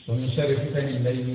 ومن شر فتن الليل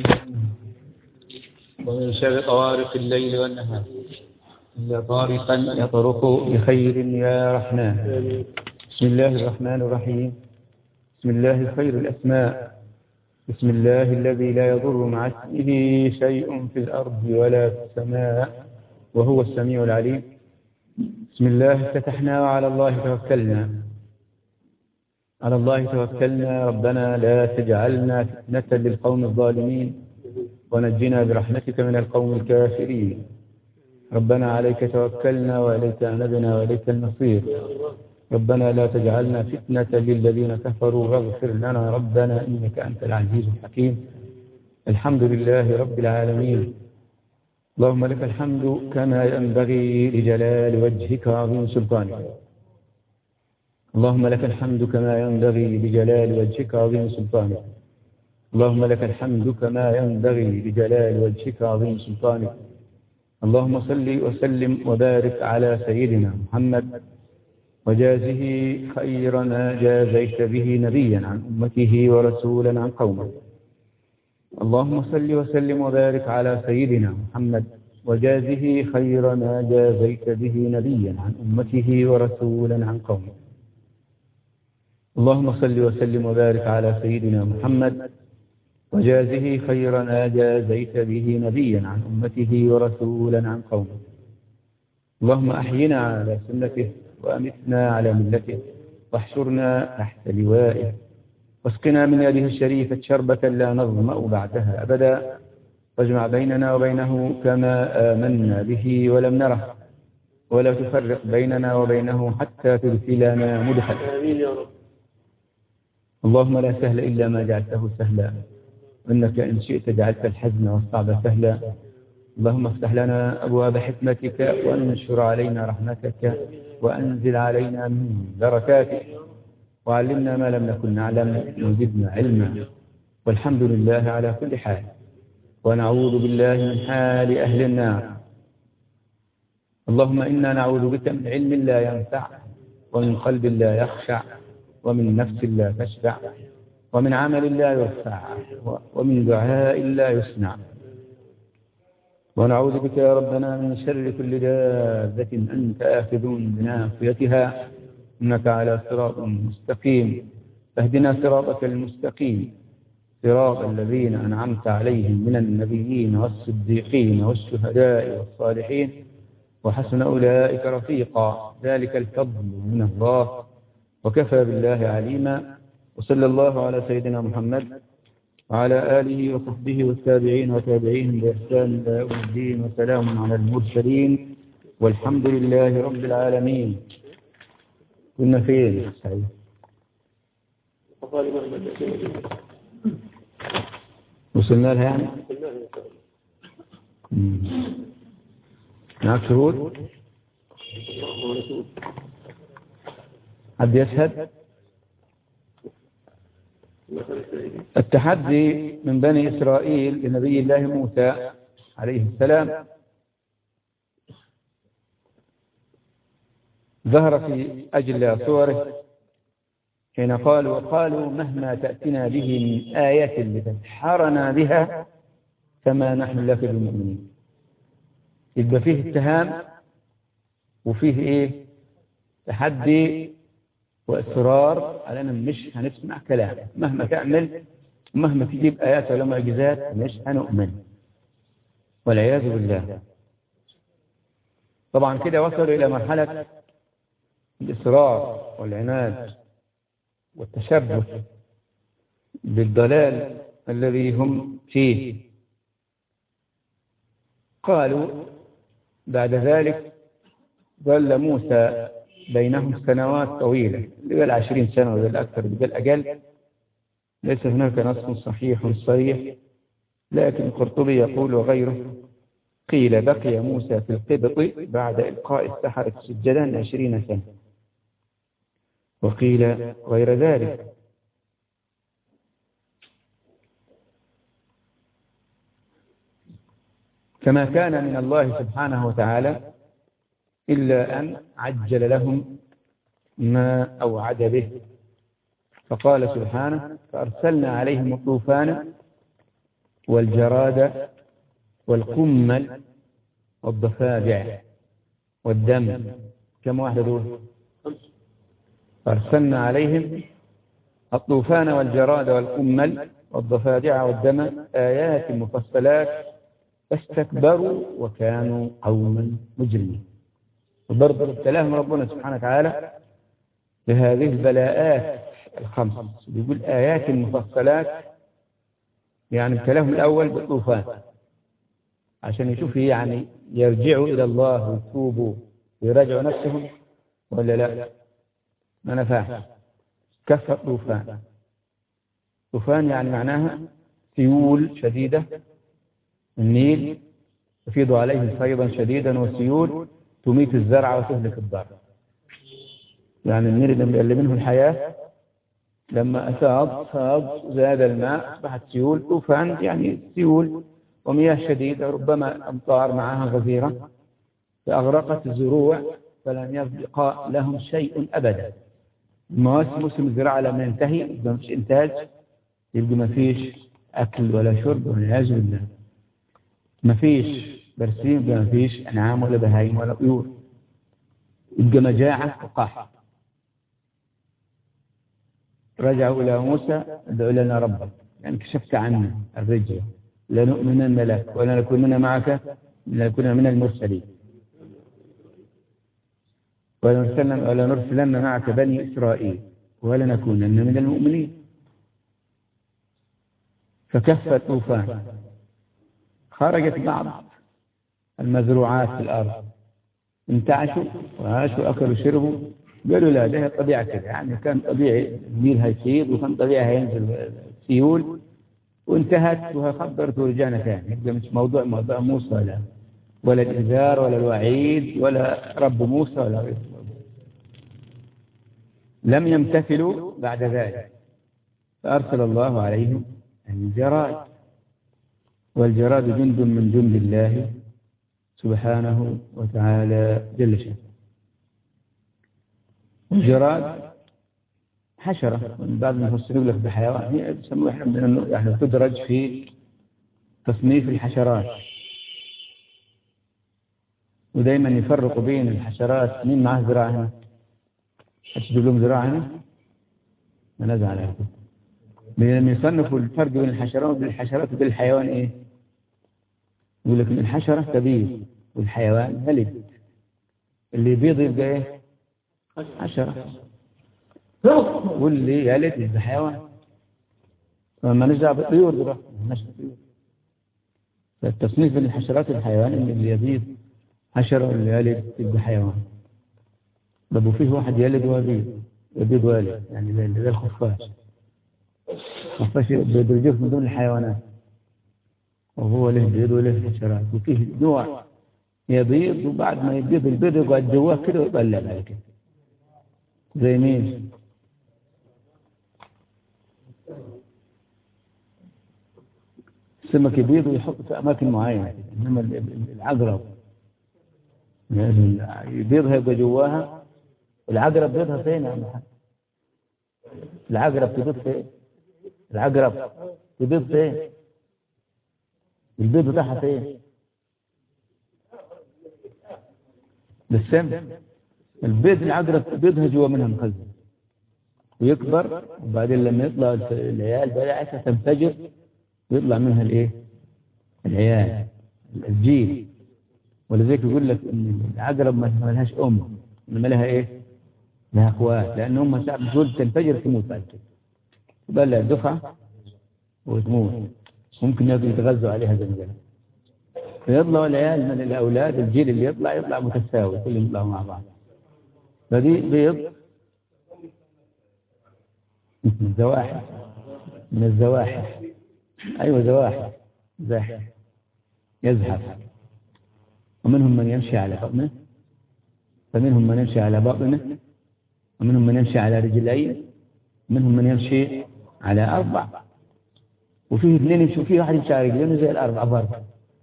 ومن شر طوارق الليل والنهار إلا طارقا يطرق بخير يا رحمن بسم الله الرحمن الرحيم بسم الله خير الأسماء بسم الله الذي لا يضر مع اسمه شيء في الأرض ولا في السماء وهو السميع العليم بسم الله افتتحنا وعلى الله توكلنا على الله توكلنا ربنا لا تجعلنا فتنة للقوم الظالمين ونجنا برحمتك من القوم الكافرين ربنا عليك توكلنا وإليك أنبنا وإليك المصير ربنا لا تجعلنا فتنة للذين كفروا واغفر لنا ربنا إنك أنت العزيز الحكيم الحمد لله رب العالمين اللهم لك الحمد كما ينبغي لجلال وجهك وعظيم سلطانك اللهم لك الحمد كما ينبغي لجلال وجهك وعظيم سلطانك اللهم لك الحمد كما ينبغي لجلال وجهك وعظيم سلطانك اللهم صل وسلم وبارك على سيدنا محمد وجازه خير ما جازيت به نبيا عن أمته ورسولا عن قومه اللهم صل وسلم وبارك على سيدنا محمد وجازه خير ما جازيت به نبيا عن أمته ورسولا عن قومه اللهم صل وسلم وبارك على سيدنا محمد وجازه خير ما جازيت به نبيا عن أمته ورسولا عن قومه اللهم أحينا على سنته وأمتنا على ملته واحشرنا تحت لوائه واسقنا من يده الشريفة شربة لا نظمأ بعدها أبدا واجمع بيننا وبينه كما آمنا به ولم نره ولا تفرق بيننا وبينه حتى تدخلنا مدخلا آمين يا رب اللهم لا سهل إلا ما جعلته سهلا وإنك إن شئت جعلت الحزن والصعب سهلا اللهم افتح لنا أبواب حكمتك وانشر علينا رحمتك وأنزل علينا من بركاتك وعلمنا ما لم نكن نعلم وزدنا علما والحمد لله على كل حال ونعوذ بالله من حال أهل النار اللهم إنا نعوذ بك من علم لا ينفع ومن قلب لا يخشع ومن نفس لا تشبع ومن عمل لا يرفع ومن دعاء لا يسمع ونعوذ بك يا ربنا من شر كل دابة أنت آخذ بناصيتها إنك على صراط مستقيم فاهدنا صراطك المستقيم صراط الذين أنعمت عليهم من النبيين والصديقين والشهداء والصالحين وحسن أولئك رفيقا ذلك الفضل من الله وكفى بالله عليما وصلى الله على سيدنا محمد وعلى آله وصحبه والتابعين وتابعيهم بإحسان إلى يوم الدين وسلام على المرسلين والحمد لله رب العالمين كنا فين سعيد وقال مهما تأتي وصلنا لها يعني قلنا إن شاء الله مم. معك شهود الله ورسوله حد يشهد مثلا سيدي التحدي من بني إسرائيل لنبي الله موسى عليه السلام ظهر في أجل صوره حين قالوا قالوا مهما تأتنا به من آية لتسحرنا بها فما نحن لك بمؤمنين يبقى فيه اتهام وفيه ايه تحدي وإصرار على أن مش هنسمع كلام مهما تعمل ومهما تجيب آيات ولا معجزات مش هنؤمن والعياذ بالله طبعا كده وصلوا إلى مرحلة الإصرار والعناد والتشبث بالضلال الذي هم فيه قالوا بعد ذلك ظل موسى بينهم سنوات طويلة قال عشرين سنة ولا أكثر قال أقل ليس هناك نص صحيح صريح لكن القرطبي يقول وغيره قيل بقي موسى في القبط بعد إلقاء السحرة سجدا عشرين سنة وقيل غير ذلك كما كان من الله سبحانه وتعالى إلا أن عجل لهم ما أوعد به فقال سبحانه فأرسلنا عليهم الطوفان والجراد والقمل والضفادع والدم كم واحدة دول أرسلنا عليهم الطوفان والجراد والقمل والضفادع والدم آيات مفصلات فاستكبروا وكانوا قوما مجرمين وبرضه ابتلاهم ربنا سبحانه وتعالى بهذه البلاءات الخمس بيقول آيات مفصلات يعني ابتلاهم الأول بالطوفان عشان يشوف يعني يرجعوا إلى الله ويتوبوا ويراجعوا نفسهم ولا لا ما نفعش كف الطوفان طوفان يعني معناها سيول شديدة النيل يفيض عليه فيضا شديدا وسيول تميت الزرع وتهلك الضرع يعني النيل اللي منه الحياة لما أفاض فاض زاد الماء أصبحت سيول طوفان يعني سيول ومياه شديدة ربما أمطار معها غزيرة فأغرقت الزروع فلم يبقى لهم شيء أبدا مواسم موسم الزراعة لما ينتهي يبقى ما فيش إنتاج يبقى ما فيش أكل ولا شرب والعياذ بالله ما فيش برسيم يبقى ما فيش أنعام ولا بهايم ولا طيور يبقى مجاعة وقحط رجعوا إلى موسى ادعوا لنا ربك يعني كشفت عنا الرجل لنؤمنن لك ولنكونن معك لنكون من المرسلين ولنرسلن ولنرسلن معك بني إسرائيل ولنكونن من المؤمنين فكف الطوفان خرجت بعض المزروعات في الأرض انتعشوا وعاشوا أكلوا شربوا قالوا لا ده الطبيعة كده يعني كان طبيعي النيل هيفيض وكان طبيعي هينزل سيول وانتهت وخبرت ورجعنا ثاني يبقى مش موضوع موضوع موسى ولا ولا الإنذار ولا الوعيد ولا رب موسى ولا غيره لم يمتثلوا بعد ذلك فأرسل الله عليهم الجراد والجراد جند من جند الله سبحانه وتعالى جل شأنه الجراد حشرة من بعض المفسرين يقول لك بحيوان هي بيسموها احنا من يعني تدرج في تصنيف الحشرات ودايما يفرقوا بين الحشرات مين معاه زراعة هنا؟ هتجيب لهم زراعة هنا؟ ما نزعل عليكم لما يصنفوا الفرق بين الحشرات وبين الحشرات وبين الحيوان ايه؟ يقول لك الحشرة تبيض والحيوان يلد اللي يبيض يبقى ايه؟ حشرة واللي يلد يبقى حيوان فما نرجع بالطيور دلوقتي مالناش طيور فالتصنيف بين الحشرات والحيوان ان اللي يبيض حشرة واللي يلد يبقى حيوان طب وفيه واحد يلد ويبيض يبيض والد يعني زي زي الخفاش الخفاش بيدرجوه من ضمن الحيوانات وهو له بيض وله حشرات وفيه نوع يبيض وبعد ما يبيض البيض يقعد جواه كده ويطلع بعد كده زي مين؟ السمك يبيض ويحط في أماكن معينة إنما العقرب يبيضها يبقى جواها العقرب بيضها فين يا عم الحاج؟ العقرب تبيض فين؟ العقرب تبيض فين؟ البيض بتاعها فين؟ بالسم البيض العقرب بيضها جوا منها مخزن ويكبر وبعدين لما يطلع العيال بتاعتها تنفجر ويطلع منها الايه؟ العيال الجيل ولذلك يقول لك ان العقرب ما لهاش ام انما لها ايه؟ لها اخوات لان هم ساعه بتقول تنفجر تموت بعد كده تبقى لها دفعه وتموت ممكن يتغذوا عليها زي ما قال فيطلعوا العيال من الاولاد الجيل اللي يطلع يطلع متساوي كلهم يطلعوا مع بعض فدي بيض زواحف من الزواحف أيوة زواحف زاحف يزحف ومنهم من يمشي على بطنه فمنهم من يمشي على بطنه ومنهم من يمشي على رجلين منهم من يمشي على أربع وفيه اثنين يمشوا فيه واحد يمشي على رجلين زي الأربع برضه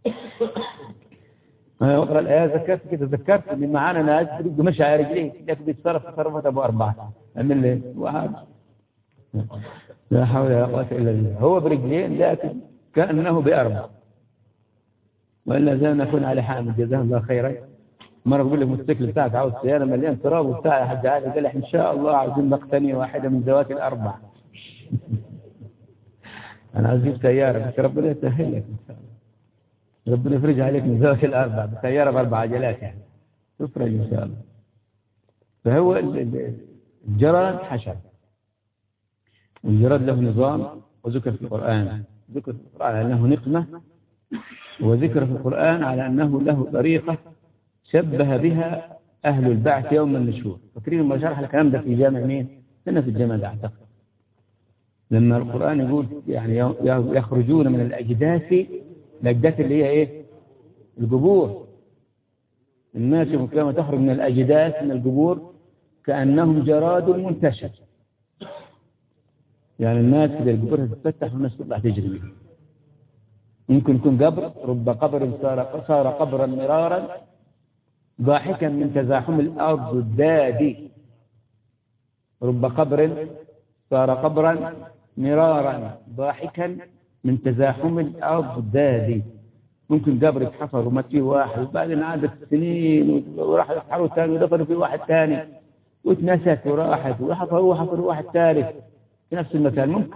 أنا أقرأ الآية ذكرت كده ذكرت إن معانا ناس بيبقوا ماشي على رجليه لكن بيتصرف تصرفات أبو أربعة من اللي وهذا لا حول ولا قوة إلا بالله هو برجلين لكن كأنه بأربع وإلا زي ما نكون على حامد جزاه الله خيرا مرة بقول لك الموتوسيكل بتاعك عاوز سيارة مليان تراب وبتاع يا حاج علي قال لي إن شاء الله عاوزين نقتني واحدة من ذوات الأربع أنا عاوز أجيب سيارة بس ربنا يسهل لك إن شاء الله ربنا يفرج عليك من ذوات الأربع بسيارة بأربع عجلات يعني تفرج إن شاء الله فهو ال- ال- الجراد حشر والجراد له نظام وذكر في القرآن ذكر في القرآن على أنه نقمة وذكر في القرآن على أنه له طريقة شبه بها أهل البعث يوم النشور فاكرين ما شرح الكلام ده في جامع مين؟ هنا في الجامع ده أعتقد لما القرآن يقول يعني يخرجون من الأجداث الأجداث اللي هي إيه؟ القبور الناس يوم القيامة تخرج من الأجداث من القبور كأنهم جراد منتشر يعني الناس إذا القبور تتفتح والناس تطلع تجري منها يمكن يكون قبر رب قبر صار صار قبرا مرارا ضاحكا من تزاحم الأرض الدادي رب قبر صار قبرا مرارا ضاحكا من تزاحم الأرض الدادي ممكن قبر اتحفر ومات فيه واحد وبعدين عادت سنين وراح يحفروا ثاني ودفنوا فيه واحد ثاني واتنست وراحت وحفروا وحفروا واحد ثالث في نفس المكان ممكن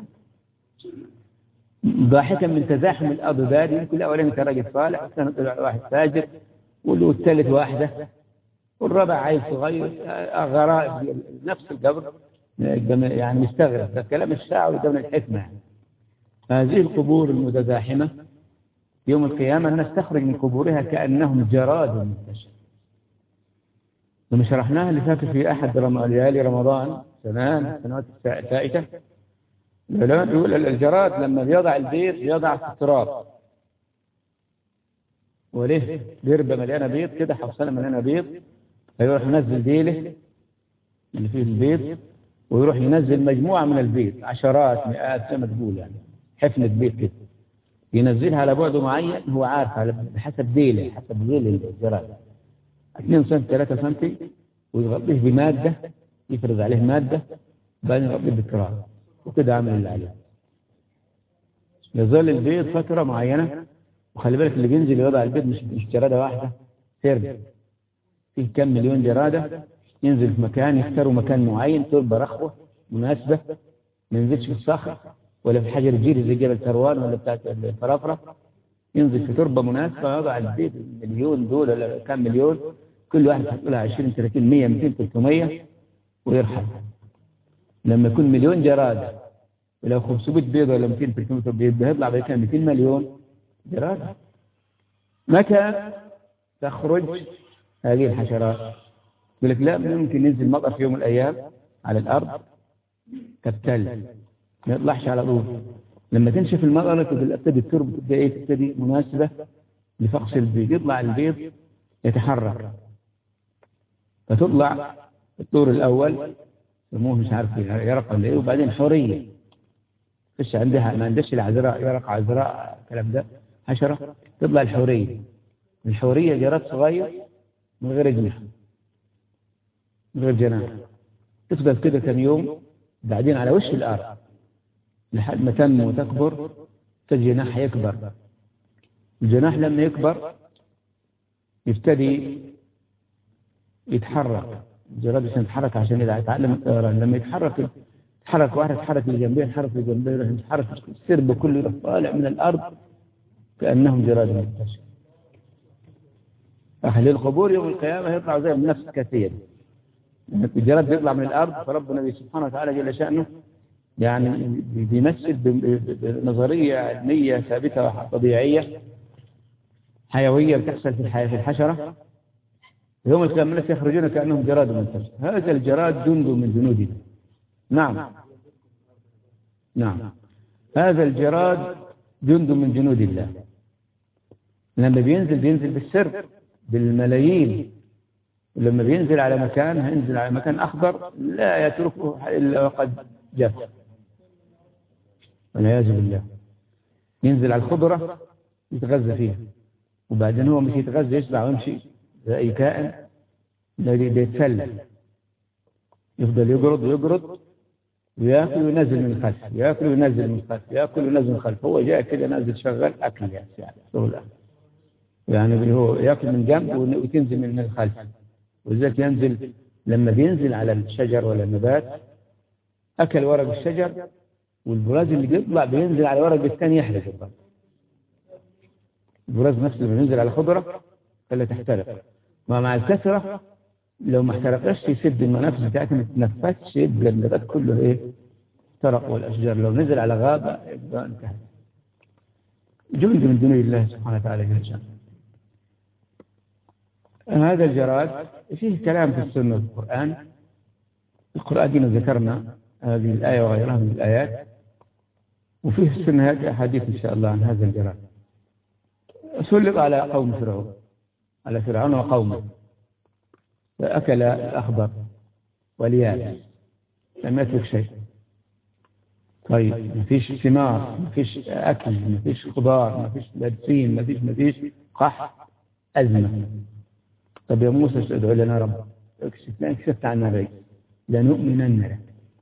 ضاحكا من تزاحم الأرض ذادي يمكن الأولين كان راجل صالح والثاني طلع واحد فاجر والثالث واحدة والرابع عيل صغير غرائب نفس القبر يعني مستغرب ده كلام الشاعر وده الحكمة يعني. هذه القبور المتزاحمة يوم القيامة الناس تخرج من قبورها كأنهم جراد منتشر لما شرحناها اللي فاتت في أحد رم... ليالي رمضان زمان السنوات الفائتة العلماء يقول الجراد لما بيضع البيض يضع في التراب وليه دربة مليانة بيض كده حصانة مليانة بيض فيروح ينزل ديله اللي فيه البيض ويروح ينزل مجموعة من البيض عشرات مئات زي ما تقول يعني حفنة بيض كده ينزلها على بعد معين هو عارف على حسب ديله حسب ديل الجراد 2 سم 3 سم ويغطيه بمادة يفرض عليه مادة بعدين يغطيه بالتراب وكده عمل اللي عليه يظل البيض فترة معينة وخلي بالك اللي بينزل يوضع البيض مش مش جرادة واحدة سرب فيه كم مليون جرادة ينزل في مكان يختاروا مكان معين تربة رخوة مناسبة ما ينزلش في الصخر ولا في حجر جيري زي جبل كروان ولا بتاعت الفرافرة ينزل في تربة مناسبة يضع البيض مليون دول ولا كم مليون كل واحد يحط لها 20 30 100 200 300 ويرحل لما يكون مليون جرادة ولو 500 بيضة ولا 200 300 بيض هيطلع بعد كده 200 مليون جرادة متى تخرج هذه الحشرات يقول لك لا ممكن ينزل مطر في يوم من الأيام على الأرض كالتل ما يطلعش على طول لما تنشف المطر تبتدي التربة تبدأ ايه تبتدي مناسبة لفقس البيض يطلع البيض يتحرك فتطلع الطور الأول يسموه مش عارف يرق ولا ايه وبعدين حورية فيش عندها ما عندش العذراء يرق عذراء الكلام ده حشرة تطلع الحورية الحورية جراد صغير من غير جناح من غير جناح تفضل كده كم يوم بعدين على وش الأرض لحد ما تنمو وتكبر الجناح يكبر الجناح لما يكبر يبتدي يتحرك الجراد عشان يتحرك عشان يتعلم الطيران لما يتحرك يتحرك واحد يتحرك اللي جنبيه يتحرك اللي جنبيه يروح يتحرك السرب كله يروح طالع من الأرض كأنهم جراد منتشر أهل القبور يوم القيامة يطلع زي نفس كثير الجراد بيطلع من الأرض فربنا سبحانه وتعالى جل شأنه يعني بيمثل بنظرية علمية ثابتة طبيعية حيوية بتحصل في الحياة في الحشرة يوم القيامة الناس يخرجون كأنهم جراد منتشر هذا الجراد جند من جنودنا نعم نعم هذا الجراد جند من جنود الله لما بينزل بينزل بالسر بالملايين ولما بينزل على مكان هينزل على مكان أخضر لا يتركه إلا وقد جف والعياذ بالله ينزل على الخضرة يتغذى فيها وبعدين هو مش يتغذى يشبع ويمشي زي أي كائن الذي بيتسلل يفضل يقرض ويقرض وياكل وينزل من الخلف ياكل وينزل من الخلف ياكل وينزل من الخلف هو جاء كده نازل شغال اكل يعني يعني شغل أكل. يعني اللي هو ياكل من جنب ون- وتنزل من الخلف ولذلك ينزل لما بينزل على الشجر ولا النبات اكل ورق الشجر والبراز اللي بيطلع بينزل على ورق الثاني يحرق البراز البراز نفسه لما ينزل على خضره فلا تحترق ما مع الكثره لو ما احترقش يسد المنافس بتاعتها ما تتنفسش يبقى النبات كله ايه احترق والاشجار لو نزل على غابه يبقى انتهى جند من جنود الله سبحانه وتعالى جل شانه هذا الجراد فيه كلام في السنة والقرآن القرآن دينا ذكرنا هذه الآية وغيرها من الآيات وفيه السنة هذه أحاديث إن شاء الله عن هذا الجراد سلط على قوم فرعون على فرعون وقومه فأكل الأخضر واليابس لم يترك شيء طيب ما فيش ثمار ما فيش أكل ما فيش خضار ما فيش لبسين ما فيش ما فيش قح أزمة طب يا موسى ادعو لنا رب اكشف لا كشفت عنا بيت لنؤمنن لك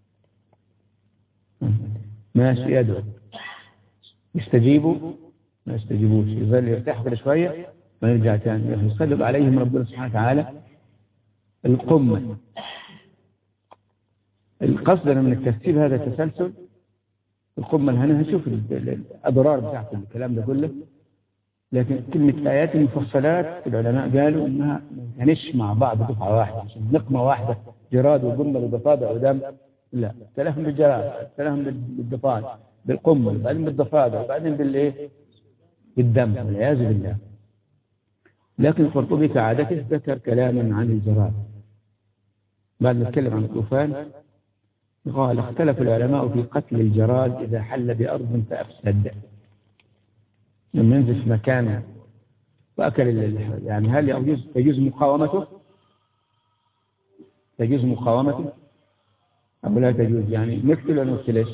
ماشي يدعو يستجيبوا ما يستجيبوش يظل يرتاح كل شوية ويرجع تاني يسلط عليهم ربنا سبحانه وتعالى القمة القصد من الترتيب هذا التسلسل القمة هنا هنشوف ال- ال- الأضرار بتاعت الكلام ده كله لكن كلمة آيات المفصلات العلماء قالوا إنها ما كانش مع بعض دفعة واحدة عشان نقمة واحدة جراد وقمة وضفادع ودم لا تلاهم بالجراد تلاهم بالضفادع بالقمة وبعدين بالضفادع وبعدين بالإيه بالدم والعياذ بالله لكن القرطبي كعادته ذكر كلاما عن الجراد بعد ما نتكلم عن الطوفان قال اختلف العلماء في قتل الجراد إذا حل بأرض فأفسد لما ينزل في مكان وأكل ال- يعني هل يجوز يجوز مقاومته؟ تجوز مقاومته؟ أو لا تجوز يعني نقتل ولا نقتلش؟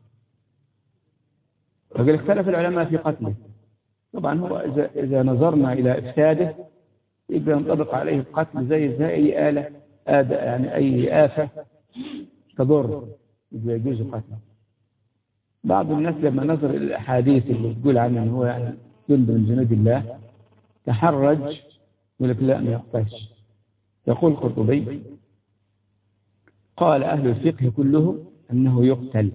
وقال اختلف العلماء في قتله طبعا هو إذا, إذا نظرنا إلى إفساده يبقى ينطبق عليه القتل زي زي أي آلة آد يعني أي آفة تضر يبقى يجوز قتله بعض الناس لما نظر الأحاديث اللي تقول عنه أنه هو يعني جند من جنود الله تحرج يقول لك لا ما يقتلش يقول القرطبي قال أهل الفقه كله أنه يقتل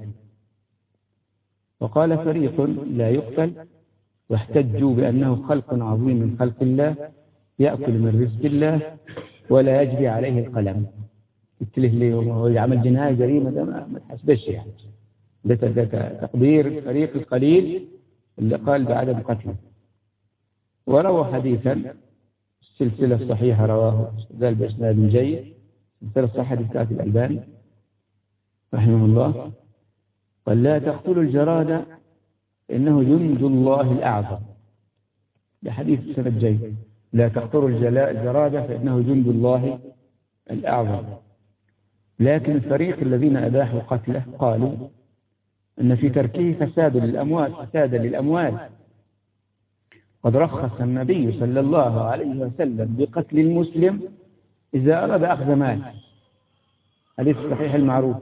وقال فريق لا يقتل واحتجوا بأنه خلق عظيم من خلق الله يأكل من رزق الله ولا يجري عليه القلم قلت له ليه هو يعمل جناية جريمة ده ما ما تحسبش يعني ده ده تقدير الفريق القليل اللي قال بعدم قتله وروى حديثا السلسلة الصحيحة رواه ذال بإسناد جيد السلسلة الصحيحة بتاعت الألباني رحمه الله قال لا تقتلوا الجراد إنه جند الله الأعظم بحديث سند جيد لا تقتلوا الجلا- الجراد فإنه جند الله الأعظم لكن الفريق الذين أباحوا قتله قالوا أن في تركه فساد للأموال فسادا للأموال قد رخص النبي صلى الله عليه وسلم بقتل المسلم إذا أراد أخذ مال حديث الصحيح المعروف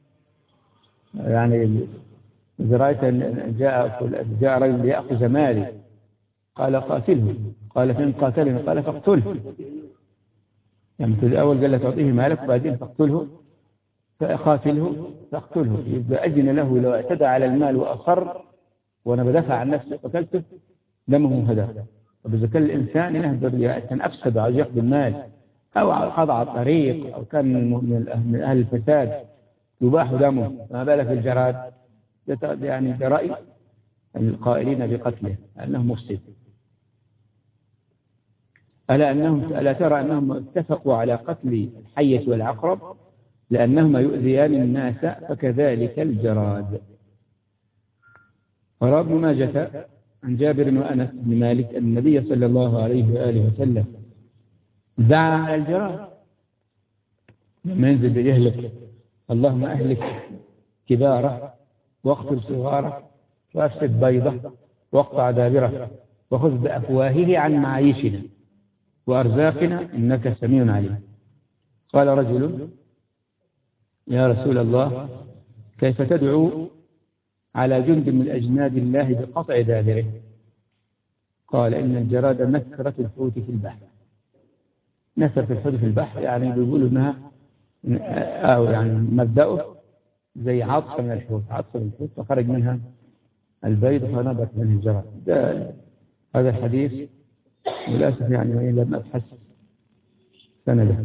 يعني إذا رأيت أن جاء جاء رجل ليأخذ مالي قال قاتله قال فإن قاتلني قال فاقتله يعني في الأول قال له تعطيه مالك وبعدين فاقتله فقاتله فاقتله يبقى أجن له لو اعتدى على المال وأصر وأنا بدافع عن نفسي قتلته دمه هدى طب إذا كان الإنسان يهدر كان أفسد عايز ياخذ المال أو قضى على الطريق أو كان من الأه- من أهل الفساد يباح دمه فما بالك بالجراد ده يعني ده رأي القائلين بقتله أنه مفسد ألا أنهم ألا ترى أنهم اتفقوا على قتل الحية والعقرب لأنهما يؤذيان الناس فكذلك الجراد وروى ابن ماجة عن جابر وأنس بن مالك أن النبي صلى الله عليه وآله وسلم دعا على الجراد لما ينزل يهلك اللهم أهلك كباره واقتل صغاره وأفسد بيضه واقطع دابره وخذ بأفواهه عن معايشنا وأرزاقنا إنك سميع عليم قال رجل يا رسول الله كيف تدعو على جند من أجناد الله بقطع دابره قال إن الجراد نثرة الحوت في البحر نثرة الحوت في البحر يعني بيقولوا إنها أو يعني مبدأه زي عطف من الحوت عطف من الحوت فخرج منها البيض فنبت منه الجراد ده هذا الحديث للأسف يعني لم أبحث سنده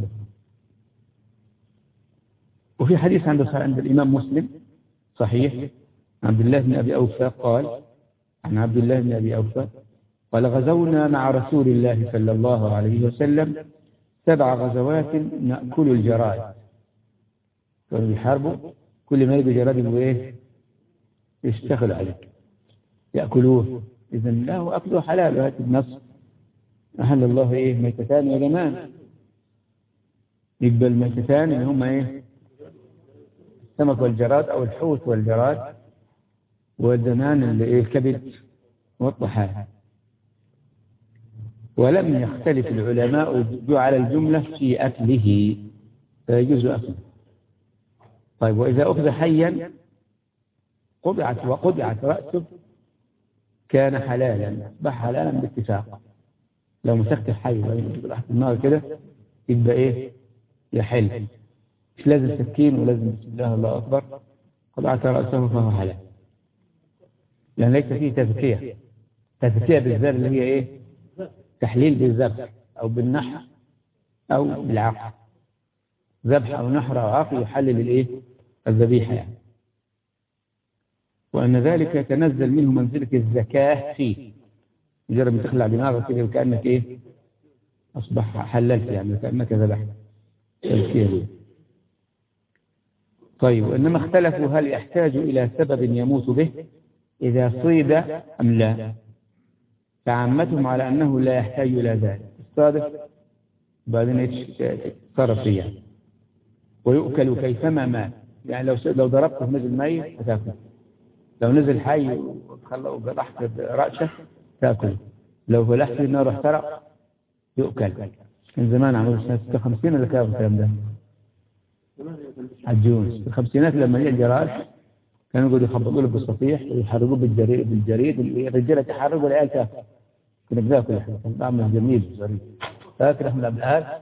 وفي حديث عند عند الإمام مسلم صحيح عبد الله بن أبي أوفى قال عن عبد الله بن أبي أوفى قال غزونا مع رسول الله صلى الله عليه وسلم سبع غزوات نأكل الجراد كانوا يحاربوا كل ما يلقوا جراد يبقوا ايه يشتغلوا عليه يأكلوه إذا له أكله حلال وهذا النص أهل الله إيه ميتتان ودمان يقبل ميتتان اللي هم إيه السمك والجراد أو الحوت والجراد والدمان اللي إيه الكبد والطحال ولم يختلف العلماء على الجملة في أكله فيجوز أكله طيب وإذا أخذ حيا قطعت وقطعت رأسه كان حلالا أصبح حلالا باتفاق لو مسكت الحي راحت النار كده يبقى إيه يحل مش لازم سكين ولازم بسم الله الله أكبر قطعت رأسه فهو حلال لأن ليس فيه تزكية تزكية بالذات اللي هي إيه تحليل بالذبح أو بالنحر أو بالعقل ذبح أو نحر أو عقل يحلل الإيه الذبيحة يعني وأن ذلك يتنزل منه منزلة الزكاة فيه مجرد ما تخلع دماغك كده وكأنك إيه أصبح حللت يعني كأنك ذبحت تزكية طيب وإنما اختلفوا هل يحتاج إلى سبب يموت به إذا صيد أم لا فعمتهم على أنه لا يحتاج إلى ذلك الصادق بعدين يتصرف فيها ويؤكل كيفما مات يعني لو لو ضربته نزل ميت هتاكل لو نزل حي وضحت رأسه تاكل لو فلحت في النار احترق يؤكل من زمان عملوا سنة 56 ولا كام الكلام ده عجوز في الخمسينات لما جاء الجراج كانوا يقعدوا يخبطوا له بالصفيح ويحرقوه بالجريد بالجريد الرجاله تحرقوا والعيال تاكل كنا بناكل احنا كان طعمه جميل ظريف فاكر احمد عبد العال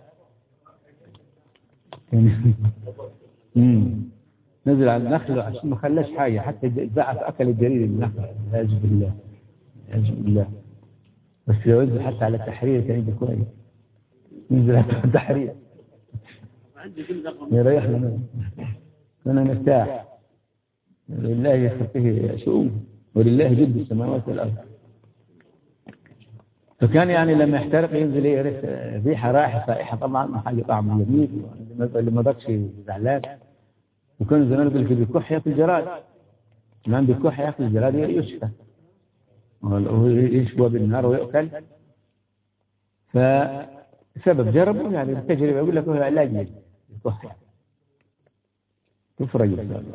نزل على النخل عشان ما خلاش حاجه حتى زعف اكل الجريد النخل والعياذ بالله والعياذ بالله بس لو نزل حتى على التحرير كان يبقى كويس نزل على التحرير يريحنا منه كنا نرتاح لله خلقه شؤون ولله جد السماوات والارض فكان يعني لما يحترق ينزل ايه ريحه رائحه فائحه طبعا حاجه طعم جميل اللي ما ضاقش زعلان وكان زمان يقول لك بيكح ياكل جراد كمان بيكح ياكل جراد يشفى يشوى بالنار ويؤكل فسبب جربوا يعني التجربه يقول لك هو علاج الكح تفرج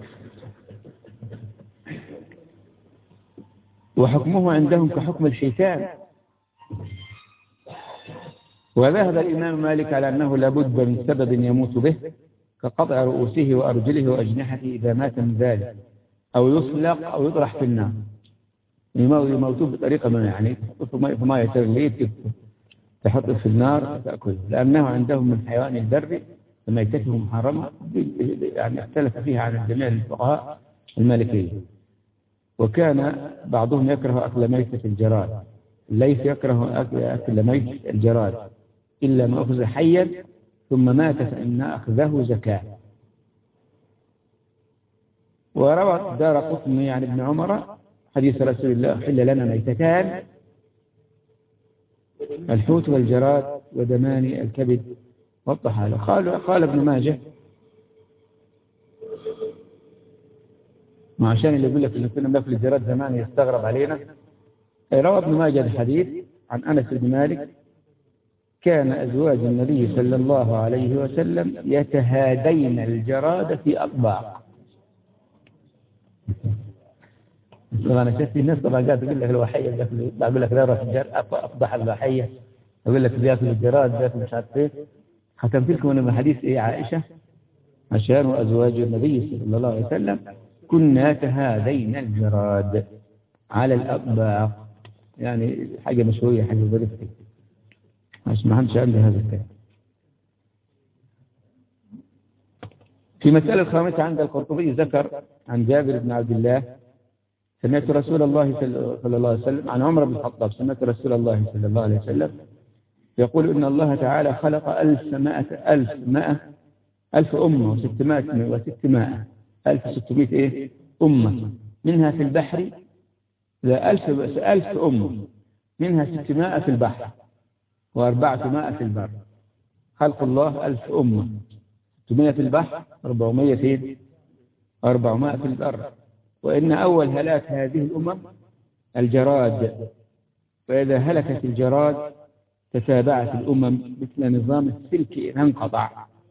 وحكمه عندهم كحكم الحيتان وذهب الإمام مالك على أنه لابد من سبب يموت به كقطع رؤوسه وأرجله وأجنحته إذا مات من ذلك أو يصلق أو يطرح في النار يموتوه بطريقة ما يعني في ماء تغليت تحطه في النار تأكله لأنه عندهم من حيوان البر فميتته محرمة يعني اختلف فيها عن جميع الفقهاء المالكية وكان بعضهم يكره أكل ميتة الجراد ليس يكره أكل ميت الجراد إلا ما أخذ حيا ثم مات فإن أخذه زكاة وروى دار قطني عن ابن عمر حديث رسول الله حل لنا ميتتان الحوت والجراد ودمان الكبد والطحالة قال قال ابن ماجه ما عشان اللي يقول لك اللي كنا بناكل الجراد زمان يستغرب علينا روى ابن ماجه الحديث عن أنس بن مالك كان أزواج النبي صلى الله عليه وسلم يتهادين الجراد في أطباق طبعا انا شفت الناس طبعا قاعد تقول لك الوحيه بقول لك لا روح الجر افضح الوحيه اقول لك بياكل الجراد بياكل مش عارف ايه ختمت لكم من حديث ايه عائشه عشان ازواج النبي صلى الله عليه وسلم كنا كهذين الجراد على الأطباق يعني حاجة مشهورة حاجة ظريفة مش ما همش عندي هذا الكلام في مسألة الخامسة عند القرطبي ذكر عن جابر بن عبد الله سمعت رسول الله صلى الله عليه وسلم عن عمر بن الخطاب سمعت رسول الله صلى الله عليه وسلم يقول إن الله تعالى خلق ألف مائة ألف مائة ألف أمة وستمائة وستمائة ألف ستمائة إيه أمة منها في البحر لا ألف ألف أمة منها ستمائة في البحر وأربعة مائة في البر خلق الله ألف أمة ستمائة في البحر أربعمائة في أربعمائة في البر وإن أول هلاك هذه الأمم الجراد فإذا هلكت الجراد تتابعت الأمم مثل نظام السلك إذا انقطع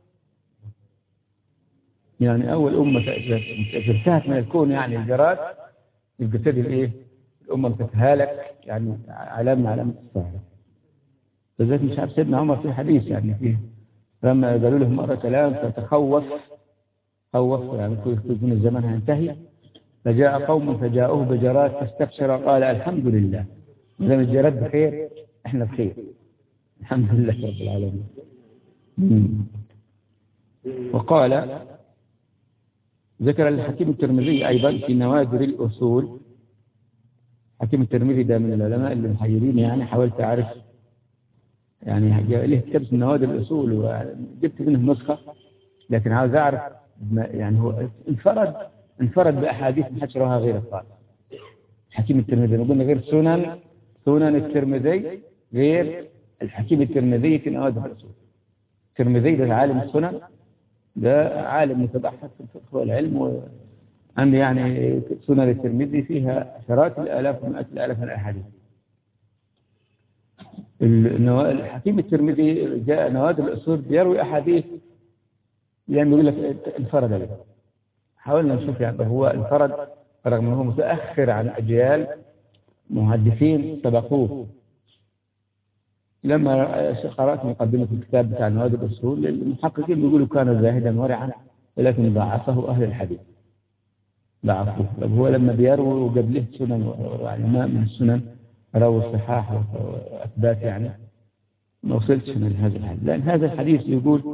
يعني أول أمة ترتاح من الكون يعني الجراد يبقى تبتدي الإيه؟ الأمة تتهالك يعني علامة علامة الساعة بالذات مش عارف سيدنا عمر في حديث يعني فيه لما قالوا له مرة كلام فتخوف خوف يعني من الزمن هينتهي فجاء قوم فجاءوه بجراد فاستبشر قال الحمد لله إذا الجراد بخير احنا بخير الحمد لله رب العالمين وقال ذكر الحكيم الترمذي أيضا في نوادر الأصول حكيم الترمذي ده من العلماء اللي محيرين يعني حاولت أعرف يعني له كتاب اسمه نوادر الأصول وجبت منه نسخة لكن عاوز أعرف يعني هو انفرد انفرد بأحاديث ما حدش رواها غيره خالص حكيم الترمذي قلنا غير سنن سنن الترمذي غير الحكيم الترمذي في نوادر الأصول الترمذي ده عالم السنن ده عالم متبحث في الفقه والعلم وعنده يعني سنن الترمذي فيها عشرات الآلاف ومئات الآلاف من الأحاديث الحكيم الترمذي جاء نوادر الأصول بيروي أحاديث يعني يقول لك انفرد به حاولنا نشوف يعني هو انفرد رغم أنه متأخر عن أجيال محدثين سبقوه لما قرأت مقدمة الكتاب بتاع نوادر الأصول المحققين بيقولوا كان زاهدا ورعا ولكن ضعفه أهل الحديث ضعفه هو لما بيروي وقبله سنن وعلماء من السنن رووا الصحاح وأثبات يعني ما وصلتش من هذا الحديث لأن هذا الحديث يقول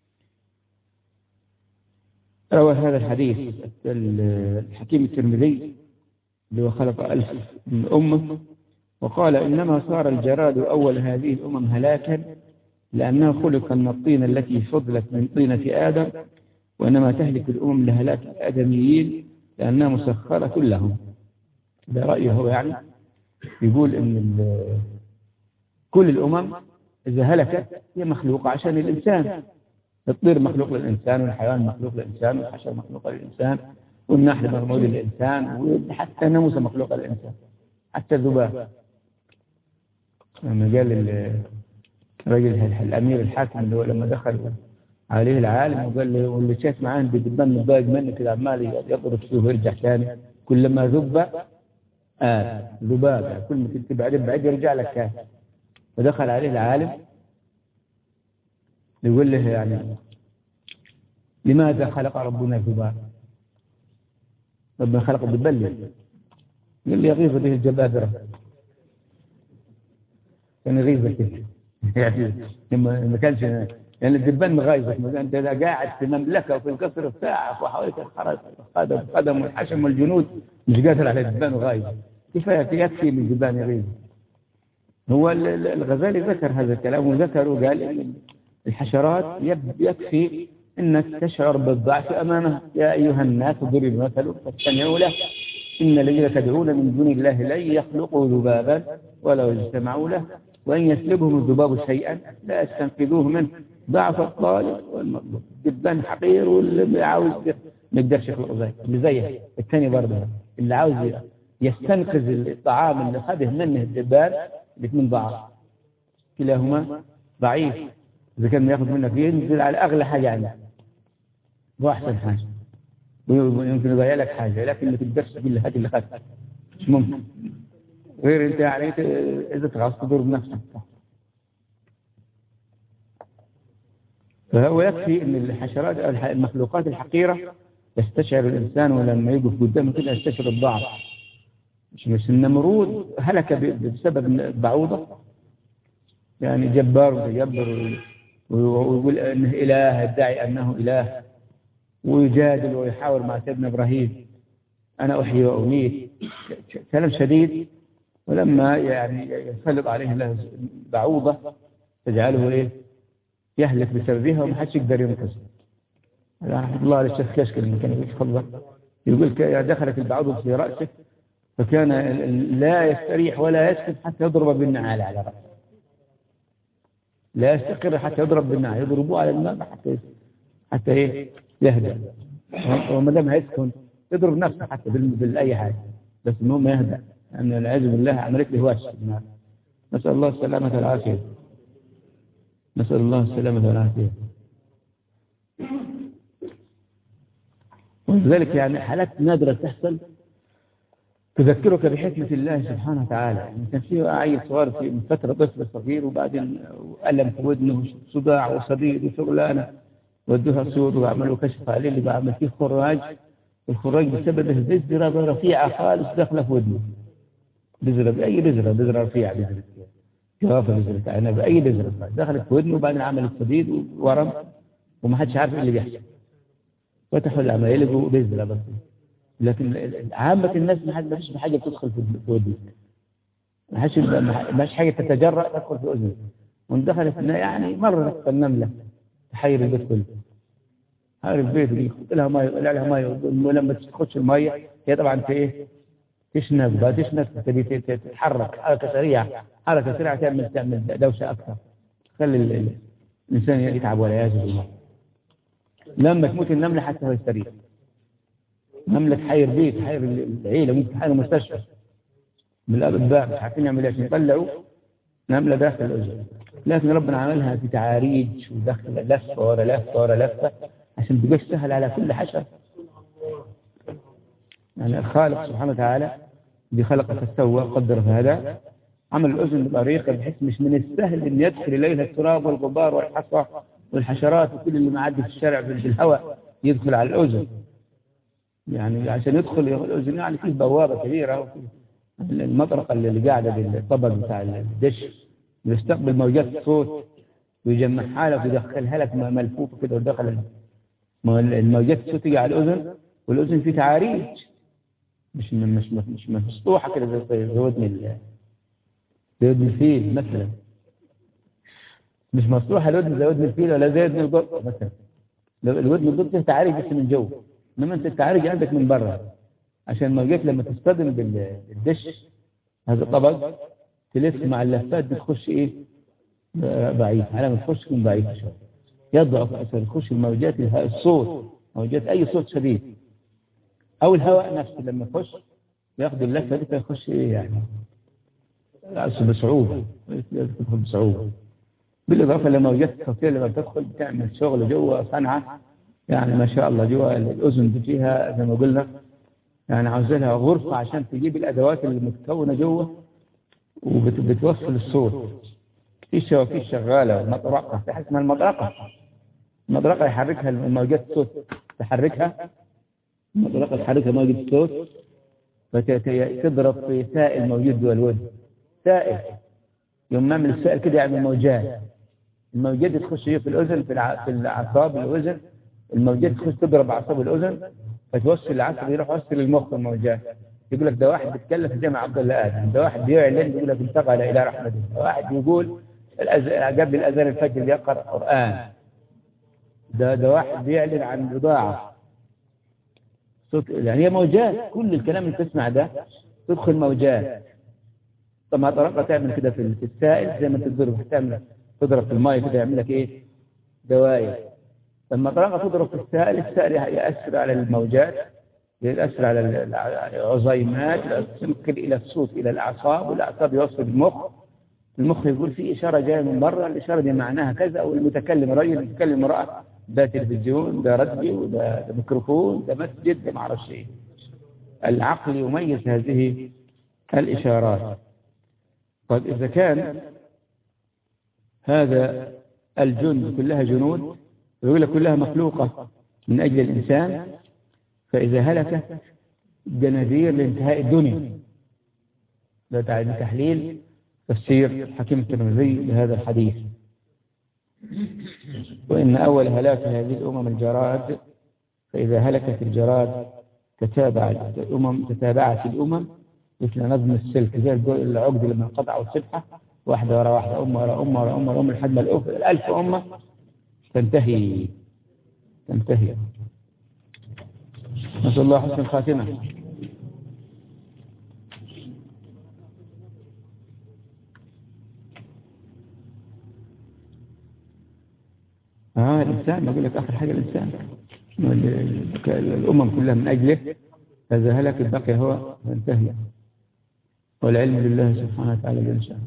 روى هذا الحديث الحكيم الترمذي اللي هو خلق ألف من أمة وقال إنما صار الجراد أول هذه الأمم هلاكا لأنها خلق من الطين التي فضلت من طينة آدم وإنما تهلك الأمم لهلاك الآدميين لأنها مسخرة لهم ده رأيه هو يعني يقول إن كل الأمم إذا هلكت هي مخلوقة عشان الإنسان الطير مخلوق للإنسان والحيوان مخلوق للإنسان والحشر مخلوق للإنسان والنحل مرمود للإنسان وحتى الناموسة مخلوقة للإنسان حتى الذباب لما قال الرجل الأمير الحاكم اللي هو لما دخل عليه العالم وقال له واللي شاف معاه بدبان متضايق منه كده عمال يضرب فيه ويرجع ثاني كلما ذب آه ذباب يعني كل ما تكتب بعدين بعد يرجع لك ثاني فدخل عليه العالم يقول له يعني لماذا خلق ربنا الذباب ربنا خلق الدبان ليه قال لي يغيظ به الجبابرة كان يغيظ كده يعني ما كانش يعني الدبان مغايظك انت اذا قاعد في مملكه وفي القصر بتاعك وحواليك القدم القدم والحشم والجنود مش قادر على الدبان وغايظ كفايه يكفي من الدبان يغيظ هو الغزالي ذكر هذا الكلام وذكر وقال ان الحشرات يكفي انك تشعر بالضعف امامها يا ايها الناس ضرب مثل فاستمعوا له إن الذين تدعون من دون الله لن يخلقوا ذبابا ولو اجتمعوا له وإن يسلبهم الذباب شيئا لا يستنقذوه منه ضعف الطالب والمطلوب دبان حقير واللي عاوز ما يقدرش يخلق زيه اللي زيه الثاني برضه اللي عاوز يستنقذ الطعام اللي خده منه الدبان الاثنين ضعف كلاهما ضعيف إذا كان ياخذ منك ينزل على أغلى حاجة عنده وأحسن حاجة ويمكن يضيع لك حاجة لكن ما تقدرش تقول له هات اللي خدت مش ممكن غير انت يعني انت اذا تغص تضر بنفسك فهو يكفي ان الحشرات المخلوقات الحقيرة يستشعر الإنسان لما يقف قدامه كده يستشعر الضعف مش مش النمرود هلك ب- بسبب البعوضة يعني جبار وتجبر و- ويقول انه اله يدعي انه اله ويجادل ويحاور مع سيدنا ابراهيم انا احيي واميت كلام شديد ولما يعني يسلط عليه الله بعوضه تجعله ايه يهلك بسببها وما حدش يقدر ينقذه رحمه الله على الشيخ كشك لما كان يتفضل يقول ك- دخلت البعوضه في راسه فكان ال- ال- لا يستريح ولا يسكت حتى يضرب بالنعال على راسه لا يستقر حتى يضرب بالنعال يضربوه على الماء حتى حتى ايه يهدأ وما دام هيسكن يضرب نفسه حتى بال- بالاي حاجه بس المهم يهدأ لان العياذ بالله عملت له وش بالنار. نسال الله السلامه والعافيه نسال الله السلامه والعافيه ولذلك يعني حالات نادره تحصل تذكرك بحكمة الله سبحانه وتعالى يعني كان في عيل صغير في من فترة طفل صغير وبعدين ألم في ودنه صداع وصديد وشغلانة ودوها سور وعملوا كشف عليه اللي بعمل فيه خراج الخراج بسببه بذرة رفيعة خالص داخلة في ودنه بذرة بأي بذرة بذرة رفيعة بذرة جوافة بذرة عنب أي بذرة دخلت في ودنه وبعدين عملت صديد وورم وما حدش عارف ايه اللي بيحصل فتحوا العملية لقوا بذرة بس لكن عامة الناس ما حد- ما فيش حاجة بتدخل في في ودنك ما فيش ما فيش حاجة تتجرأ تدخل في أذنك وان دخلت يعني مرة النملة تحير البيت كله حير البيت دي يحط لها مية يطلع لها مية ولما تخش المية هي طبعا في ايه تشنق بقى تشنق تبي تت- تتحرك حركة سريعة حركة سريعة تعمل تعمل دوشة أكثر خلي ال- ال- الإنسان يتعب والعياذ بالله لما تموت النملة حتى هو يستريح نملة تحير بيت تحير العيلة ممكن تحير المستشفى من الأطباء مش عارفين يعملوا ايش يطلعوا نملة داخل الأذن لكن ربنا عملها في تعاريج ودخل لفة ورا لفة ورا لفة عشان تبقاش سهل على كل حشرة يعني الخالق سبحانه وتعالى اللي خلق فسوى قدر فهذا عمل الأذن بطريقة بحيث مش من السهل أن يدخل إليها التراب والغبار والحصى والحشرات وكل اللي معدي في الشارع في الهواء يدخل على الأذن يعني عشان يدخل الأذن يعني فيه بوابة كبيرة وفيه المطرقة اللي قاعدة بالطبق بتاع الدش يستقبل موجات الصوت ويجمعها لك ويدخلها لك ملفوفة كده ودخل الموجات الصوت تيجي على الأذن والأذن فيه تعاريج مش مش مش مش مسطوحة كده زي زي ودن ال- زي ودن الفيل مثلا مش مسطوحة الودن زي ودن الفيل ولا زي ودن القط مثلا لو الودن القط فيه تعاريج بس من جوه انما انت التعاريج عندك من بره عشان الموجات لما تصطدم بال- بالدش هذا الطبق تلف مع اللفات بتخش ايه ضعيف على ما تخش تكون ضعيفة شوية يضعف عشان تخش الموجات الها- الصوت موجات اي صوت شديد او الهواء نفسه لما يخش ياخذ اللفة دي فيخش ايه يعني يعصب بصعوبة يدخل بصعوبة بالإضافة لموجات الصوتية لما بتدخل بتعمل شغل جوه صنعة يعني ما شاء الله جوه الأذن دي فيها زي ما قلنا يعني عاوز لها غرفة عشان تجيب الأدوات اللي متكونة جوه وبتوصل الصوت في شوافيش شغالة مطرقة في حاجة اسمها المطرقة المطرقة يحركها الموجات الصوت تحركها المطرقة تحركها موجة الصوت فتضرب في سائل موجود جوه الودن سائل يوم ما يعمل السائل كده يعمل موجات الموجات دي تخش هي في الأذن في الع- في الأعصاب الأذن الموجات تخش تضرب أعصاب الأذن فتوصل العصب يروح يوصل للمخ الموجات يقول لك ده واحد بيتكلم في جامع عبد الله آدم ده واحد بيعلن يقول لك انتقل إلى رحمة الله ده واحد يقول الأز- قبل الأذان الفجر يقرأ قرآن ده ده واحد بيعلن عن بضاعة صوت يعني هي موجات كل الكلام اللي تسمع ده تدخل موجات طب ما طريقة تعمل كده في في السائل زي ما تضرب تعمل تضرب في الماء كده يعمل لك ايه دوائر لما طريقة تضرب في السائل السائل يأثر على الموجات يأثر على ال- العظيمات ينقل إلى الصوت إلى الأعصاب والأعصاب يوصل المخ المخ يقول في إشارة جاية من بره الإشارة دي معناها كذا والمتكلم رجل المتكلم امرأة ده تلفزيون ده راديو ده, ده ميكروفون ده مسجد ده معرفش ايه العقل يميز هذه الإشارات طيب إذا كان هذا الجند كلها جنود يقول لك كلها مخلوقة من أجل الإنسان فإذا هلكت جنادير لانتهاء الدنيا ده تحليل تفسير حكيم الترمذي لهذا الحديث وإن أول هلاك هذه الأمم الجراد فإذا هلكت الجراد تتابعت الأمم تتابعت الأمم مثل نظم السلك زي العقد لما قطعوا السبحة واحدة ورا واحدة أمة ورا أمة ورا أمة ورا أمة لحد ما الألف أمة تنتهي تنتهي نسأل الله حسن الخاتمة آه الإنسان أقول لك آخر حاجة الإنسان الأمم كلها من أجله هذا هلك البقي هو انتهي والعلم لله سبحانه وتعالى بإن شاء